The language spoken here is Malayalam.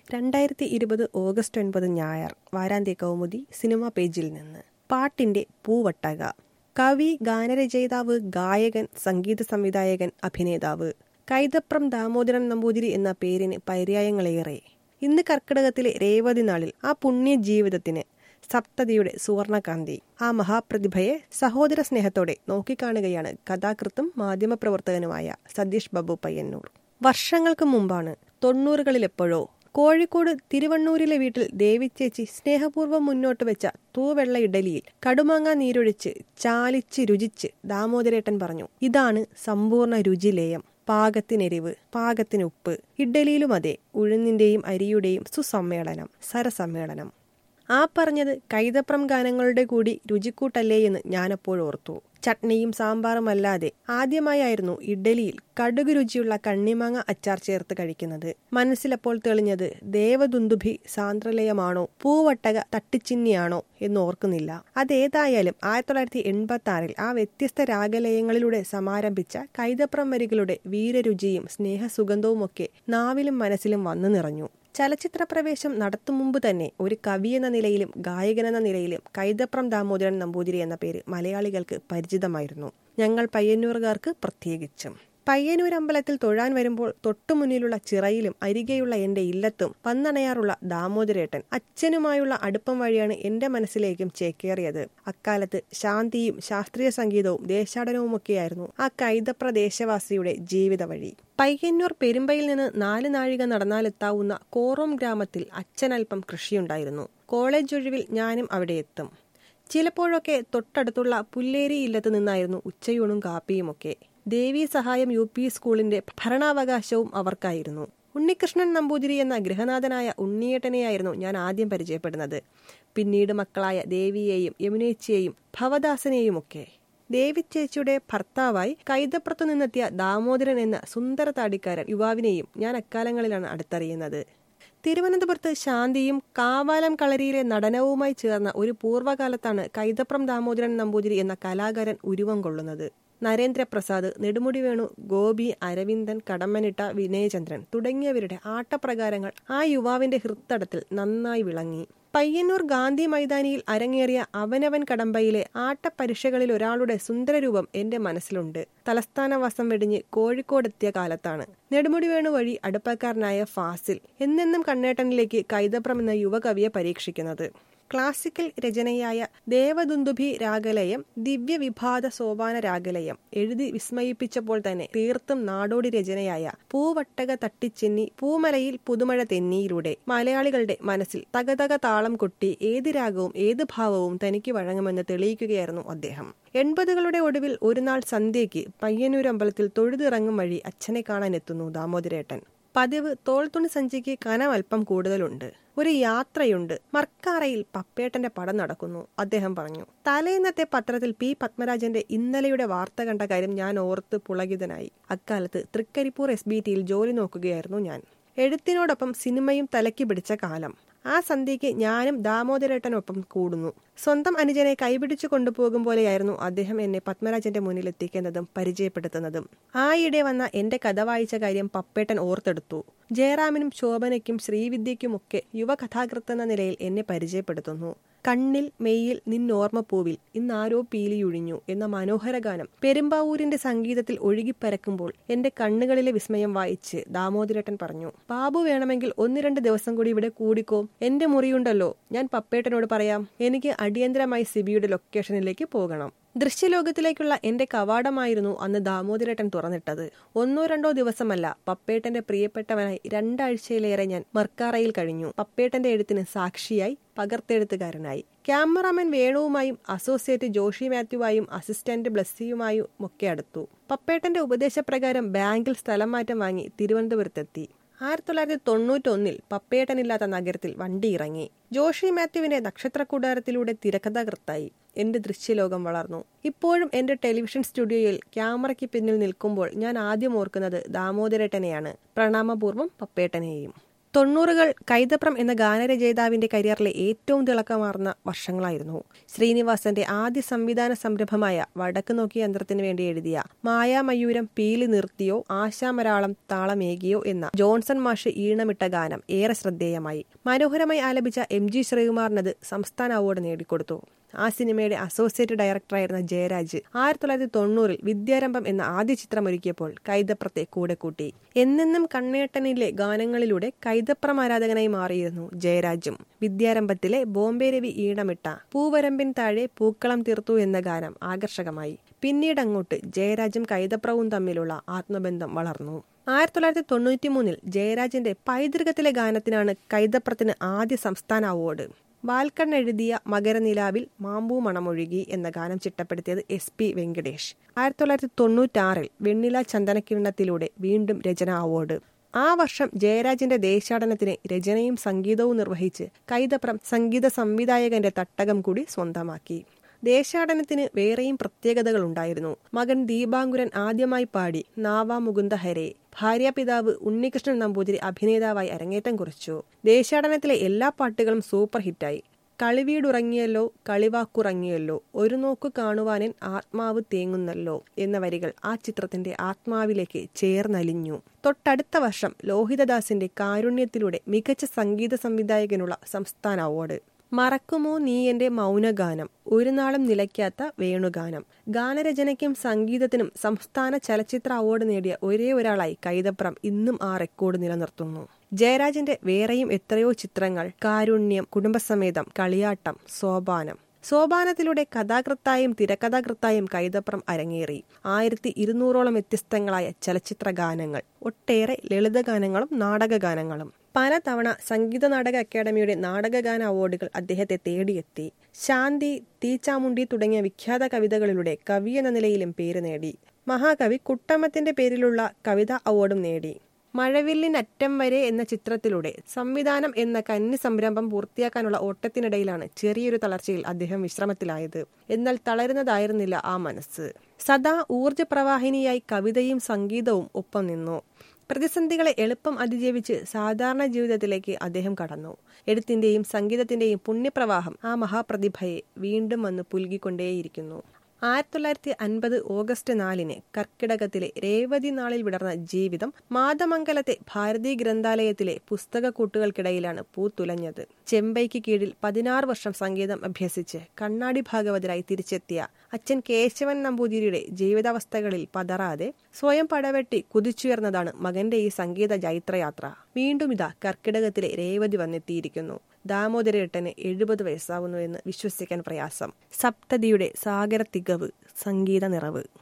രണ്ടായിരത്തി ഇരുപത് ഓഗസ്റ്റ് ഒൻപത് ഞായർ വാരാന്ത്യ കൗമുദി സിനിമാ പേജിൽ നിന്ന് പാട്ടിന്റെ പൂവട്ടക കവി ഗാനരചയിതാവ് ഗായകൻ സംഗീത സംവിധായകൻ അഭിനേതാവ് കൈതപ്രം ദാമോദരൻ നമ്പൂതിരി എന്ന പേരിന് പര്യായങ്ങളേറെ ഇന്ന് കർക്കിടകത്തിലെ രേവതി നാളിൽ ആ പുണ്യ ജീവിതത്തിന് സപ്തതിയുടെ സുവർണകാന്തി ആ മഹാപ്രതിഭയെ സഹോദര സ്നേഹത്തോടെ നോക്കിക്കാണുകയാണ് കഥാകൃത്തും മാധ്യമപ്രവർത്തകനുമായ സതീഷ് ബാബു പയ്യന്നൂർ വർഷങ്ങൾക്ക് മുമ്പാണ് തൊണ്ണൂറുകളിലെപ്പോഴോ കോഴിക്കോട് തിരുവണ്ണൂരിലെ വീട്ടിൽ ദേവിച്ചേച്ചി സ്നേഹപൂർവ്വം മുന്നോട്ട് വെച്ച തൂവെള്ള ഇഡലിയിൽ കടുമാങ്ങ നീരൊഴിച്ച് ചാലിച്ച് രുചിച്ച് ദാമോദരേട്ടൻ പറഞ്ഞു ഇതാണ് സമ്പൂർണ്ണ രുചിലേയം പാകത്തിനെരിവ് പാകത്തിന് ഉപ്പ് ഇഡ്ഡലിയിലും അതെ ഉഴുന്നിന്റെയും അരിയുടെയും സുസമ്മേളനം സരസമ്മേളനം ആ പറഞ്ഞത് കൈതപ്രം ഗാനങ്ങളുടെ കൂടി രുചിക്കൂട്ടല്ലേ എന്ന് ഞാനപ്പോൾ ഓർത്തു ചട്നിയും സാമ്പാറും അല്ലാതെ ആദ്യമായായിരുന്നു ഇഡ്ഡലിയിൽ കടുക് രുചിയുള്ള കണ്ണിമാങ്ങ അച്ചാർ ചേർത്ത് കഴിക്കുന്നത് മനസ്സിലപ്പോൾ തെളിഞ്ഞത് ദേവദുന്ദുഭി സാന്ദ്രലയമാണോ പൂവട്ടക തട്ടിച്ചിന്നിയാണോ എന്ന് ഓർക്കുന്നില്ല അതേതായാലും ആയിരത്തി തൊള്ളായിരത്തി എൺപത്തി ആറിൽ ആ വ്യത്യസ്ത രാഗലയങ്ങളിലൂടെ സമാരംഭിച്ച കൈതപ്രം വരികളുടെ വീരരുചിയും സ്നേഹസുഗന്ധവുമൊക്കെ നാവിലും മനസ്സിലും വന്നു നിറഞ്ഞു ചലച്ചിത്ര പ്രവേശം നടത്തും മുമ്പ് തന്നെ ഒരു കവി എന്ന നിലയിലും ഗായകനെന്ന നിലയിലും കൈതപ്രം ദാമോദരൻ നമ്പൂതിരി എന്ന പേര് മലയാളികൾക്ക് പരിചിതമായിരുന്നു ഞങ്ങൾ പയ്യന്നൂറുകാർക്ക് പ്രത്യേകിച്ചും പയ്യന്നൂർ അമ്പലത്തിൽ തൊഴാൻ വരുമ്പോൾ തൊട്ടുമുന്നിലുള്ള ചിറയിലും അരികെയുള്ള എന്റെ ഇല്ലത്തും വന്നണയാറുള്ള ദാമോദരേട്ടൻ അച്ഛനുമായുള്ള അടുപ്പം വഴിയാണ് എന്റെ മനസ്സിലേക്കും ചേക്കേറിയത് അക്കാലത്ത് ശാന്തിയും ശാസ്ത്രീയ സംഗീതവും ദേശാടനവുമൊക്കെയായിരുന്നു ആ കൈതപ്ര ദേശവാസിയുടെ ജീവിത വഴി പയ്യന്നൂർ പെരുമ്പയിൽ നിന്ന് നാല് നാഴിക നടന്നാലെത്താവുന്ന കോറോം ഗ്രാമത്തിൽ അച്ഛനൽപ്പം കൃഷിയുണ്ടായിരുന്നു കോളേജ് ഒഴിവിൽ ഞാനും അവിടെ എത്തും ചിലപ്പോഴൊക്കെ തൊട്ടടുത്തുള്ള പുല്ലേരി ഇല്ലത്ത് നിന്നായിരുന്നു ഉച്ചയൂണും കാപ്പിയുമൊക്കെ ദേവി സഹായം യു പി സ്കൂളിന്റെ ഭരണാവകാശവും അവർക്കായിരുന്നു ഉണ്ണികൃഷ്ണൻ നമ്പൂതിരി എന്ന ഗൃഹനാഥനായ ഉണ്ണിയേട്ടനെയായിരുന്നു ഞാൻ ആദ്യം പരിചയപ്പെടുന്നത് പിന്നീട് മക്കളായ ദേവിയെയും യമുനേച്ചിയെയും ഭവദാസനെയുമൊക്കെ ദേവി ചേച്ചിയുടെ ഭർത്താവായി കൈതപ്പുറത്തു നിന്നെത്തിയ ദാമോദരൻ എന്ന സുന്ദര താടിക്കാരൻ യുവാവിനെയും ഞാൻ അക്കാലങ്ങളിലാണ് അടുത്തറിയുന്നത് തിരുവനന്തപുരത്ത് ശാന്തിയും കാവാലം കളരിയിലെ നടനവുമായി ചേർന്ന ഒരു പൂർവ്വകാലത്താണ് കൈതപ്രം ദാമോദരൻ നമ്പൂതിരി എന്ന കലാകാരൻ ഉരുവം കൊള്ളുന്നത് നരേന്ദ്രപ്രസാദ് നെടുമുടി വേണു ഗോപി അരവിന്ദൻ കടമ്മനിട്ട വിനയചന്ദ്രൻ തുടങ്ങിയവരുടെ ആട്ടപ്രകാരങ്ങൾ ആ യുവാവിന്റെ ഹൃത്തടത്തിൽ നന്നായി വിളങ്ങി പയ്യന്നൂർ ഗാന്ധി മൈതാനിയിൽ അരങ്ങേറിയ അവനവൻ കടമ്പയിലെ ആട്ടപരീക്ഷകളിൽ ഒരാളുടെ സുന്ദരരൂപം എന്റെ മനസ്സിലുണ്ട് തലസ്ഥാനവാസം വെടിഞ്ഞ് കോഴിക്കോടെത്തിയ കാലത്താണ് നെടുമുടി വേണു വഴി അടുപ്പക്കാരനായ ഫാസിൽ എന്നെന്നും കണ്ണേട്ടനിലേക്ക് കൈതപ്രം എന്ന യുവകവിയെ പരീക്ഷിക്കുന്നത് ക്ലാസിക്കൽ രചനയായ ദേവദുന്ദുഭി രാഗലയം ദിവ്യവിഭാത സോപാന രാഗലയം എഴുതി വിസ്മയിപ്പിച്ചപ്പോൾ തന്നെ തീർത്തും നാടോടി രചനയായ പൂവട്ടക തട്ടിച്ചെന്നി പൂമലയിൽ പുതുമഴ തെന്നിയിലൂടെ മലയാളികളുടെ മനസ്സിൽ തകതക താളം കൊട്ടി ഏത് രാഗവും ഏത് ഭാവവും തനിക്ക് വഴങ്ങുമെന്ന് തെളിയിക്കുകയായിരുന്നു അദ്ദേഹം എൺപതുകളുടെ ഒടുവിൽ ഒരു നാൾ സന്ധ്യയ്ക്ക് പയ്യന്നൂർ അമ്പലത്തിൽ തൊഴുതിറങ്ങും വഴി അച്ഛനെ കാണാനെത്തുന്നു ദാമോദരേട്ടൻ പതിവ് തോൾത്തുണി സഞ്ചിക്ക് കനം അല്പം കൂടുതലുണ്ട് ഒരു യാത്രയുണ്ട് മർക്കാറയിൽ പപ്പേട്ടന്റെ പടം നടക്കുന്നു അദ്ദേഹം പറഞ്ഞു തലേന്നത്തെ പത്രത്തിൽ പി പത്മരാജന്റെ ഇന്നലെയുടെ വാർത്ത കണ്ട കാര്യം ഞാൻ ഓർത്ത് പുളകിതനായി അക്കാലത്ത് തൃക്കരിപ്പൂർ എസ് ബി ടിയിൽ ജോലി നോക്കുകയായിരുന്നു ഞാൻ എഴുത്തിനോടൊപ്പം സിനിമയും തലയ്ക്ക് പിടിച്ച കാലം ആ സന്ധ്യയ്ക്ക് ഞാനും ദാമോദരേട്ടനൊപ്പം കൂടുന്നു സ്വന്തം അനുജനെ കൈപിടിച്ചു കൊണ്ടുപോകും പോലെയായിരുന്നു അദ്ദേഹം എന്നെ പത്മരാജന്റെ മുന്നിൽ എത്തിക്കുന്നതും പരിചയപ്പെടുത്തുന്നതും ആയിടെ വന്ന എന്റെ കഥ വായിച്ച കാര്യം പപ്പേട്ടൻ ഓർത്തെടുത്തു ജയറാമിനും ശോഭനയ്ക്കും ശ്രീവിദ്യയ്ക്കുമൊക്കെ യുവകഥാകൃത്ത് എന്ന നിലയിൽ എന്നെ പരിചയപ്പെടുത്തുന്നു കണ്ണിൽ മെയ്യിൽ നിന്നോർമ്മപ്പൂവിൽ ഇന്നാരോ പീലിയൊഴിഞ്ഞു എന്ന മനോഹര ഗാനം പെരുമ്പാവൂരിന്റെ സംഗീതത്തിൽ ഒഴുകിപ്പരക്കുമ്പോൾ എന്റെ കണ്ണുകളിലെ വിസ്മയം വായിച്ച് ദാമോദരേട്ടൻ പറഞ്ഞു ബാബു വേണമെങ്കിൽ ഒന്ന് രണ്ട് ദിവസം കൂടി ഇവിടെ കൂടിക്കോ എന്റെ മുറിയുണ്ടല്ലോ ഞാൻ പപ്പേട്ടനോട് പറയാം എനിക്ക് അടിയന്തരമായി സിബിയുടെ ലൊക്കേഷനിലേക്ക് പോകണം ദൃശ്യലോകത്തിലേക്കുള്ള എന്റെ കവാടമായിരുന്നു അന്ന് ദാമോദരേട്ടൻ തുറന്നിട്ടത് ഒന്നോ രണ്ടോ ദിവസമല്ല പപ്പേട്ടന്റെ പ്രിയപ്പെട്ടവനായി രണ്ടാഴ്ചയിലേറെ ഞാൻ മർക്കാറയിൽ കഴിഞ്ഞു പപ്പേട്ടന്റെ എഴുത്തിന് സാക്ഷിയായി പകർത്തെഴുത്തുകാരനായി ക്യാമറാമാൻ വേണുവുമായും അസോസിയേറ്റ് ജോഷി മാത്യുവായും അസിസ്റ്റന്റ് ബ്ലസ്സിയുമായും ഒക്കെ അടുത്തു പപ്പേട്ടന്റെ ഉപദേശപ്രകാരം ബാങ്കിൽ സ്ഥലം മാറ്റം വാങ്ങി തിരുവനന്തപുരത്തെത്തി ആയിരത്തി തൊള്ളായിരത്തി തൊണ്ണൂറ്റൊന്നിൽ പപ്പേട്ടനില്ലാത്ത നഗരത്തിൽ വണ്ടി ഇറങ്ങി ജോഷി മാത്യുവിന്റെ നക്ഷത്രക്കൂടാരത്തിലൂടെ തിരക്കഥാകൃത്തായി എന്റെ ദൃശ്യലോകം വളർന്നു ഇപ്പോഴും എന്റെ ടെലിവിഷൻ സ്റ്റുഡിയോയിൽ ക്യാമറയ്ക്ക് പിന്നിൽ നിൽക്കുമ്പോൾ ഞാൻ ആദ്യം ഓർക്കുന്നത് ദാമോദരേട്ടനെയാണ് പ്രണാമപൂർവ്വം പപ്പേട്ടനെയും തൊണ്ണൂറുകൾ കൈതപ്രം എന്ന ഗാനരചയിതാവിന്റെ കരിയറിലെ ഏറ്റവും തിളക്കമാർന്ന വർഷങ്ങളായിരുന്നു ശ്രീനിവാസന്റെ ആദ്യ സംവിധാന സംരംഭമായ വടക്ക് നോക്കിയ യന്ത്രത്തിന് വേണ്ടി എഴുതിയ മായാമയൂരം പീലി നിർത്തിയോ ആശാമരാളം താളമേകിയോ എന്ന ജോൺസൺ മാഷ് ഈണമിട്ട ഗാനം ഏറെ ശ്രദ്ധേയമായി മനോഹരമായി ആലപിച്ച എം ജി ശ്രീകുമാറിനത് സംസ്ഥാന അവാർഡ് നേടിക്കൊടുത്തു ആ സിനിമയുടെ അസോസിയേറ്റ് ഡയറക്ടറായിരുന്ന ജയരാജ് ആയിരത്തി തൊള്ളായിരത്തി തൊണ്ണൂറിൽ വിദ്യാരംഭം എന്ന ആദ്യ ചിത്രമൊരുക്കിയപ്പോൾ കൈതപ്രത്തെ കൂടെ കൂട്ടി എന്നെന്നും കണ്ണേട്ടനിലെ ഗാനങ്ങളിലൂടെ കൈതപ്രം ആരാധകനായി മാറിയിരുന്നു ജയരാജും വിദ്യാരംഭത്തിലെ ബോംബെ രവി ഈണമിട്ട പൂവരമ്പിൻ താഴെ പൂക്കളം തീർത്തു എന്ന ഗാനം ആകർഷകമായി പിന്നീട് അങ്ങോട്ട് ജയരാജും കൈതപ്രവും തമ്മിലുള്ള ആത്മബന്ധം വളർന്നു ആയിരത്തി തൊള്ളായിരത്തി തൊണ്ണൂറ്റി മൂന്നിൽ ജയരാജന്റെ പൈതൃകത്തിലെ ഗാനത്തിനാണ് കൈതപ്രത്തിന് ആദ്യ സംസ്ഥാന അവാർഡ് വാൽക്കൺ എഴുതിയ മകരനിലാവിൽ മാമ്പൂ മണമൊഴുകി എന്ന ഗാനം ചിട്ടപ്പെടുത്തിയത് എസ് പി വെങ്കടേഷ് ആയിരത്തി തൊള്ളായിരത്തി തൊണ്ണൂറ്റാറിൽ വെണ്ണില ചന്ദനക്കിണ്ണത്തിലൂടെ വീണ്ടും രചന അവാർഡ് ആ വർഷം ജയരാജന്റെ ദേശാടനത്തിന് രചനയും സംഗീതവും നിർവഹിച്ച് കൈതപ്രം സംഗീത സംവിധായകന്റെ തട്ടകം കൂടി സ്വന്തമാക്കി ദേശാടനത്തിന് വേറെയും പ്രത്യേകതകൾ ഉണ്ടായിരുന്നു മകൻ ദീപാങ്കുരൻ ആദ്യമായി പാടി നാവ മുകുന്ദ ഹരേ ഭാര്യാപിതാവ് ഉണ്ണികൃഷ്ണൻ നമ്പൂതിരി അഭിനേതാവായി അരങ്ങേറ്റം കുറിച്ചു ദേശാടനത്തിലെ എല്ലാ പാട്ടുകളും സൂപ്പർ ഹിറ്റായി കളിവീടുറങ്ങിയല്ലോ കളിവാക്കുറങ്ങിയല്ലോ ഒരു നോക്കു കാണുവാനൻ ആത്മാവ് തേങ്ങുന്നല്ലോ എന്ന വരികൾ ആ ചിത്രത്തിന്റെ ആത്മാവിലേക്ക് ചേർന്നലിഞ്ഞു തൊട്ടടുത്ത വർഷം ലോഹിതദാസിന്റെ കാരുണ്യത്തിലൂടെ മികച്ച സംഗീത സംവിധായകനുള്ള സംസ്ഥാന അവാർഡ് മറക്കുമോ നീ എന്റെ മൗനഗാനം ഒരു നാളും നിലയ്ക്കാത്ത വേണുഗാനം ഗാനരചനയ്ക്കും സംഗീതത്തിനും സംസ്ഥാന ചലച്ചിത്ര അവാർഡ് നേടിയ ഒരേ ഒരാളായി കൈതപ്രം ഇന്നും ആ റെക്കോർഡ് നിലനിർത്തുന്നു ജയരാജന്റെ വേറെയും എത്രയോ ചിത്രങ്ങൾ കാരുണ്യം കുടുംബസമേതം കളിയാട്ടം സോപാനം സോപാനത്തിലൂടെ കഥാകൃത്തായും തിരക്കഥാകൃത്തായും കൈതപ്രം അരങ്ങേറി ആയിരത്തി ഇരുന്നൂറോളം വ്യത്യസ്തങ്ങളായ ചലച്ചിത്ര ഗാനങ്ങൾ ഒട്ടേറെ ലളിതഗാനങ്ങളും നാടകഗാനങ്ങളും പലതവണ സംഗീത നാടക അക്കാദമിയുടെ നാടകഗാന അവാർഡുകൾ അദ്ദേഹത്തെ തേടിയെത്തി ശാന്തി തീച്ചാമുണ്ടി തുടങ്ങിയ വിഖ്യാത കവിതകളിലൂടെ കവി എന്ന നിലയിലും പേര് നേടി മഹാകവി കുട്ടമ്മത്തിന്റെ പേരിലുള്ള കവിതാ അവാർഡും നേടി മഴവില്ലിനറ്റം വരെ എന്ന ചിത്രത്തിലൂടെ സംവിധാനം എന്ന കന്നി സംരംഭം പൂർത്തിയാക്കാനുള്ള ഓട്ടത്തിനിടയിലാണ് ചെറിയൊരു തളർച്ചയിൽ അദ്ദേഹം വിശ്രമത്തിലായത് എന്നാൽ തളരുന്നതായിരുന്നില്ല ആ മനസ്സ് സദാ ഊർജപ്രവാഹിനിയായി കവിതയും സംഗീതവും ഒപ്പം നിന്നു പ്രതിസന്ധികളെ എളുപ്പം അതിജീവിച്ച് സാധാരണ ജീവിതത്തിലേക്ക് അദ്ദേഹം കടന്നു എഴുത്തിന്റെയും സംഗീതത്തിന്റെയും പുണ്യപ്രവാഹം ആ മഹാപ്രതിഭയെ വീണ്ടും വന്ന് പുൽകിക്കൊണ്ടേയിരിക്കുന്നു ആയിരത്തി തൊള്ളായിരത്തി അൻപത് ഓഗസ്റ്റ് നാലിന് കർക്കിടകത്തിലെ രേവതി നാളിൽ വിടർന്ന ജീവിതം മാതമംഗലത്തെ ഭാരതീ ഗ്രന്ഥാലയത്തിലെ പുസ്തകക്കൂട്ടുകൾക്കിടയിലാണ് പൂത്തുലഞ്ഞത് ചെമ്പൈക്ക് കീഴിൽ പതിനാറ് വർഷം സംഗീതം അഭ്യസിച്ച് കണ്ണാടി ഭാഗവതരായി തിരിച്ചെത്തിയ അച്ഛൻ കേശവൻ നമ്പൂതിരിയുടെ ജീവിതാവസ്ഥകളിൽ പതറാതെ സ്വയം പടവെട്ടി കുതിച്ചുയർന്നതാണ് മകന്റെ ഈ സംഗീത ജൈത്രയാത്ര വീണ്ടും ഇതാ കർക്കിടകത്തിലെ രേവതി വന്നെത്തിയിരിക്കുന്നു ദാമോദരേട്ടന് എഴുപത് വയസ്സാവുന്നു എന്ന് വിശ്വസിക്കാൻ പ്രയാസം സപ്തതിയുടെ സാഗര തികവ് സംഗീത നിറവ്